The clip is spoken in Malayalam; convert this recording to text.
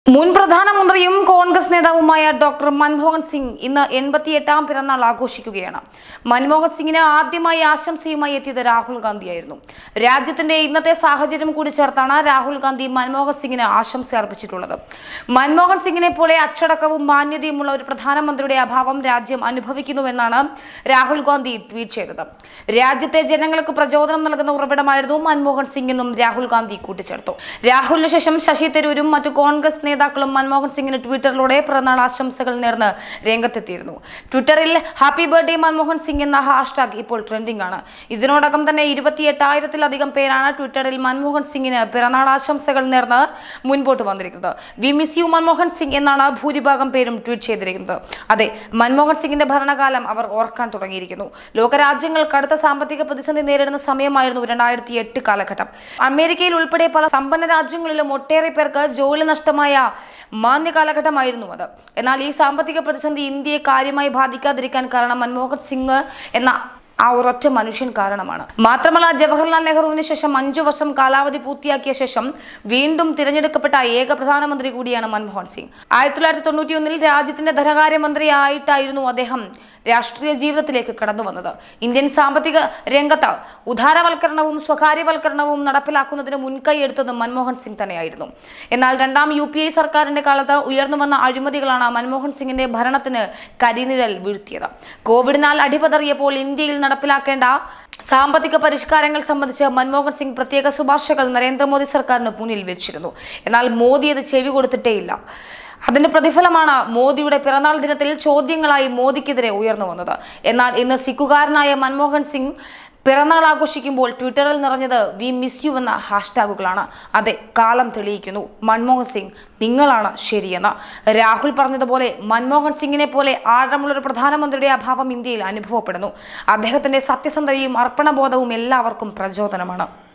മുൻ പ്രധാനമന്ത്രിയും കോൺഗ്രസ് നേതാവുമായ ഡോക്ടർ മൻമോഹൻ സിംഗ് ഇന്ന് എൺപത്തിയെട്ടാം പിറന്നാൾ ആഘോഷിക്കുകയാണ് മൻമോഹൻ സിംഗിന് ആദ്യമായി ആശംസയുമായി എത്തിയത് രാഹുൽ ഗാന്ധിയായിരുന്നു രാജ്യത്തിന്റെ ഇന്നത്തെ സാഹചര്യം കൂടി ചേർത്താണ് രാഹുൽ ഗാന്ധി മൻമോഹൻ സിംഗിന് ആശംസ അർപ്പിച്ചിട്ടുള്ളത് മൻമോഹൻ സിംഗിനെ പോലെ അച്ചടക്കവും മാന്യതയുമുള്ള ഒരു പ്രധാനമന്ത്രിയുടെ അഭാവം രാജ്യം അനുഭവിക്കുന്നുവെന്നാണ് രാഹുൽ ഗാന്ധി ട്വീറ്റ് ചെയ്തത് രാജ്യത്തെ ജനങ്ങൾക്ക് പ്രചോദനം നൽകുന്ന ഉറവിടമായിരുന്നു മൻമോഹൻ സിംഗ് എന്നും രാഹുൽ ഗാന്ധി കൂട്ടിച്ചേർത്തു രാഹുലിന് ശേഷം ശശി തരൂരും മറ്റു കോൺഗ്രസ് നേതാക്കളും മൻമോഹൻ സിംഗിന് ട്വിറ്ററിലൂടെ പിറന്നാൾ ആശംസകൾ നേർന്ന് രംഗത്തെത്തിയിരുന്നു ട്വിറ്ററിൽ ഹാപ്പി ബർത്ത്ഡേ മൻമോഹൻ സിംഗ് എന്ന ഹാഷ്ടാഗ് ഇപ്പോൾ ട്രെൻഡിംഗ് ആണ് ഇതിനോടകം തന്നെ ഇരുപത്തിയെട്ടായിരത്തിലധികം പേരാണ് ട്വിറ്ററിൽ മൻമോഹൻ സിംഗിന് പിറന്നാൾ ആശംസകൾ നേർന്ന് മുൻപോട്ട് വന്നിരിക്കുന്നത് we miss you Manmohan Singh എന്നാണ് ഭൂരിഭാഗം പേരും ട്വീറ്റ് ചെയ്തിരിക്കുന്നത് അതെ മൻമോഹൻ സിംഗിന്റെ ഭരണകാലം അവർ ഓർക്കാൻ തുടങ്ങിയിരിക്കുന്നു ലോകരാജ്യങ്ങൾ കടുത്ത സാമ്പത്തിക പ്രതിസന്ധി നേരിടുന്ന സമയമായിരുന്നു രണ്ടായിരത്തി എട്ട് കാലഘട്ടം അമേരിക്കയിൽ ഉൾപ്പെടെ പല സമ്പന്ന രാജ്യങ്ങളിലും ഒട്ടേറെ പേർക്ക് ജോലി നഷ്ടമായ മാന്യ കാലഘട്ടമായിരുന്നു അത് എന്നാൽ ഈ സാമ്പത്തിക പ്രതിസന്ധി ഇന്ത്യയെ കാര്യമായി ബാധിക്കാതിരിക്കാൻ കാരണം മൻമോഹൻ സിംഗ് എന്ന ആ ഒരൊറ്റ മനുഷ്യൻ കാരണമാണ് മാത്രമല്ല ജവഹർലാൽ നെഹ്റുവിന് ശേഷം അഞ്ചു വർഷം കാലാവധി പൂർത്തിയാക്കിയ ശേഷം വീണ്ടും തിരഞ്ഞെടുക്കപ്പെട്ട ഏക പ്രധാനമന്ത്രി കൂടിയാണ് മൻമോഹൻ സിംഗ് ആയിരത്തി തൊള്ളായിരത്തി തൊണ്ണൂറ്റിയൊന്നിൽ രാജ്യത്തിന്റെ ധനകാര്യമന്ത്രിയായിട്ടായിരുന്നു അദ്ദേഹം രാഷ്ട്രീയ ജീവിതത്തിലേക്ക് കടന്നു വന്നത് ഇന്ത്യൻ സാമ്പത്തിക രംഗത്ത് ഉദാരവൽക്കരണവും സ്വകാര്യവൽക്കരണവും നടപ്പിലാക്കുന്നതിന് മുൻകൈ എടുത്തത് മൻമോഹൻ സിംഗ് തന്നെയായിരുന്നു എന്നാൽ രണ്ടാം യു പി ഐ സർക്കാരിന്റെ കാലത്ത് ഉയർന്നു വന്ന അഴിമതികളാണ് മൻമോഹൻ സിംഗിന്റെ ഭരണത്തിന് കരിനിഴൽ വീഴ്ത്തിയത് കോവിഡിനാൽ അടിപതറിയപ്പോൾ ഇന്ത്യയിൽ നടപ്പിലാക്കേണ്ട സാമ്പത്തിക പരിഷ്കാരങ്ങൾ സംബന്ധിച്ച് മൻമോഹൻ സിംഗ് പ്രത്യേക ശുപാർശകൾ നരേന്ദ്രമോദി സർക്കാരിന് മുന്നിൽ വെച്ചിരുന്നു എന്നാൽ മോദി അത് ചെവി കൊടുത്തിട്ടേയില്ല അതിന്റെ പ്രതിഫലമാണ് മോദിയുടെ പിറന്നാൾ ദിനത്തിൽ ചോദ്യങ്ങളായി മോദിക്കെതിരെ ഉയർന്നു വന്നത് എന്നാൽ ഇന്ന് സിഖുകാരനായ മൻമോഹൻ സിംഗ് പിറന്നാൾ ആഘോഷിക്കുമ്പോൾ ട്വിറ്ററിൽ നിറഞ്ഞത് വി മിസ് യു എന്ന ഹാഷ്ടാഗുകളാണ് അതെ കാലം തെളിയിക്കുന്നു മൻമോഹൻ സിംഗ് നിങ്ങളാണ് ശരിയെന്ന് രാഹുൽ പറഞ്ഞതുപോലെ മൻമോഹൻ സിംഗിനെ പോലെ ആഴമുള്ളൊരു പ്രധാനമന്ത്രിയുടെ അഭാവം ഇന്ത്യയിൽ അനുഭവപ്പെടുന്നു അദ്ദേഹത്തിന്റെ സത്യസന്ധതയും അർപ്പണബോധവും എല്ലാവർക്കും പ്രചോദനമാണ്